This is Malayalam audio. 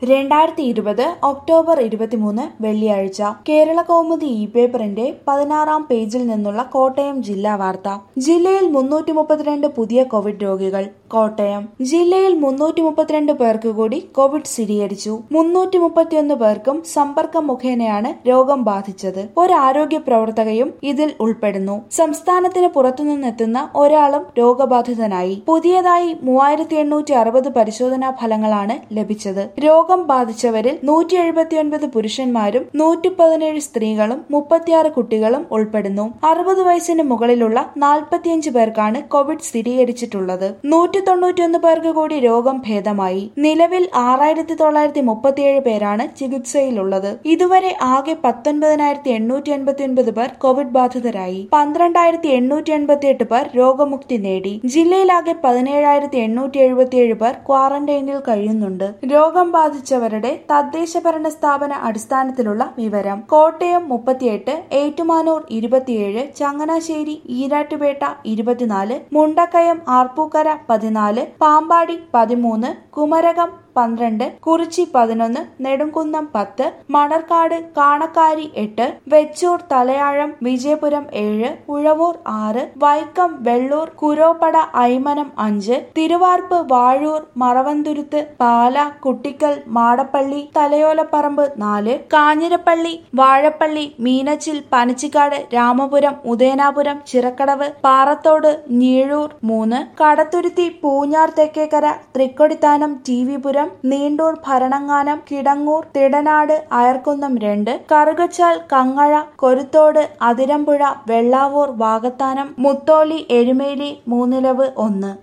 രണ്ടായിരത്തി ഇരുപത് ഒക്ടോബർ ഇരുപത്തിമൂന്ന് വെള്ളിയാഴ്ച കേരള കൗമുദി ഇ പേപ്പറിന്റെ പതിനാറാം പേജിൽ നിന്നുള്ള കോട്ടയം ജില്ലാ വാർത്ത ജില്ലയിൽ മുന്നൂറ്റി മുപ്പത്തിരണ്ട് പുതിയ കോവിഡ് രോഗികൾ കോട്ടയം ജില്ലയിൽ മുന്നൂറ്റി മുപ്പത്തിരണ്ട് പേർക്ക് കൂടി കോവിഡ് സ്ഥിരീകരിച്ചു മുന്നൂറ്റി മുപ്പത്തിയൊന്ന് പേർക്കും സമ്പർക്കം മുഖേനയാണ് രോഗം ബാധിച്ചത് ഒരു ആരോഗ്യ പ്രവർത്തകയും ഇതിൽ ഉൾപ്പെടുന്നു സംസ്ഥാനത്തിന് പുറത്തുനിന്നെത്തുന്ന ഒരാളും രോഗബാധിതനായി പുതിയതായി മൂവായിരത്തി എണ്ണൂറ്റി അറുപത് പരിശോധനാ ഫലങ്ങളാണ് ലഭിച്ചത് രോഗം ബാധിച്ചവരിൽ നൂറ്റി എഴുപത്തിയൊൻപത് പുരുഷന്മാരും നൂറ്റി പതിനേഴ് സ്ത്രീകളും മുപ്പത്തിയാറ് കുട്ടികളും ഉൾപ്പെടുന്നു അറുപത് വയസ്സിന് മുകളിലുള്ള നാൽപ്പത്തിയഞ്ച് പേർക്കാണ് കോവിഡ് സ്ഥിരീകരിച്ചിട്ടുള്ളത് നൂറ്റി തൊണ്ണൂറ്റിയൊന്ന് പേർക്ക് കൂടി രോഗം ഭേദമായി നിലവിൽ ആറായിരത്തി തൊള്ളായിരത്തി മുപ്പത്തിയേഴ് പേരാണ് ചികിത്സയിലുള്ളത് ഇതുവരെ ആകെ പത്തൊൻപതിനായിരത്തി എണ്ണൂറ്റി എൺപത്തി ഒൻപത് പേർ കോവിഡ് ബാധിതരായി പന്ത്രണ്ടായിരത്തി എണ്ണൂറ്റി എൺപത്തി എട്ട് പേർ രോഗമുക്തി നേടി ജില്ലയിലാകെ പതിനേഴായിരത്തി എണ്ണൂറ്റി എഴുപത്തിയേഴ് പേർ ക്വാറന്റൈനിൽ കഴിയുന്നുണ്ട് രോഗം ബാധിച്ചവരുടെ തദ്ദേശ ഭരണ സ്ഥാപന അടിസ്ഥാനത്തിലുള്ള വിവരം കോട്ടയം മുപ്പത്തിയെട്ട് ഏറ്റുമാനൂർ ഇരുപത്തിയേഴ് ചങ്ങനാശ്ശേരി ഈരാട്ടുപേട്ട ഇരുപത്തിനാല് മുണ്ടക്കയം ആർപ്പൂക്കര പതിനാല് പാമ്പാടി പതിമൂന്ന് കുമരകം പന്ത്രണ്ട് കുറിച്ചി പതിനൊന്ന് നെടുംകുന്നം പത്ത് മണർക്കാട് കാണക്കാരി എട്ട് വെച്ചൂർ തലയാഴം വിജയപുരം ഏഴ് ഉഴവൂർ ആറ് വൈക്കം വെള്ളൂർ കുരോപ്പട ഐമനം അഞ്ച് തിരുവാർപ്പ് വാഴൂർ മറവന്തുരുത്ത് പാല കുട്ടിക്കൽ മാടപ്പള്ളി തലയോലപ്പറമ്പ് നാല് കാഞ്ഞിരപ്പള്ളി വാഴപ്പള്ളി മീനച്ചിൽ പനച്ചിക്കാട് രാമപുരം ഉദയനാപുരം ചിറക്കടവ് പാറത്തോട് ഞീഴൂർ മൂന്ന് കടത്തുരുത്തി പൂഞ്ഞാർ തെക്കേക്കര തൃക്കൊടിത്താനം ടി വിപുരം നീണ്ടൂർ ഭരണങ്ങാനം കിടങ്ങൂർ തിടനാട് അയർക്കുന്നം രണ്ട് കറുകച്ചാൽ കങ്ങഴ കൊരുത്തോട് അതിരമ്പുഴ വെള്ളാവൂർ വാകത്താനം മുത്തോലി എരുമേലി മൂന്നിലവ് ഒന്ന്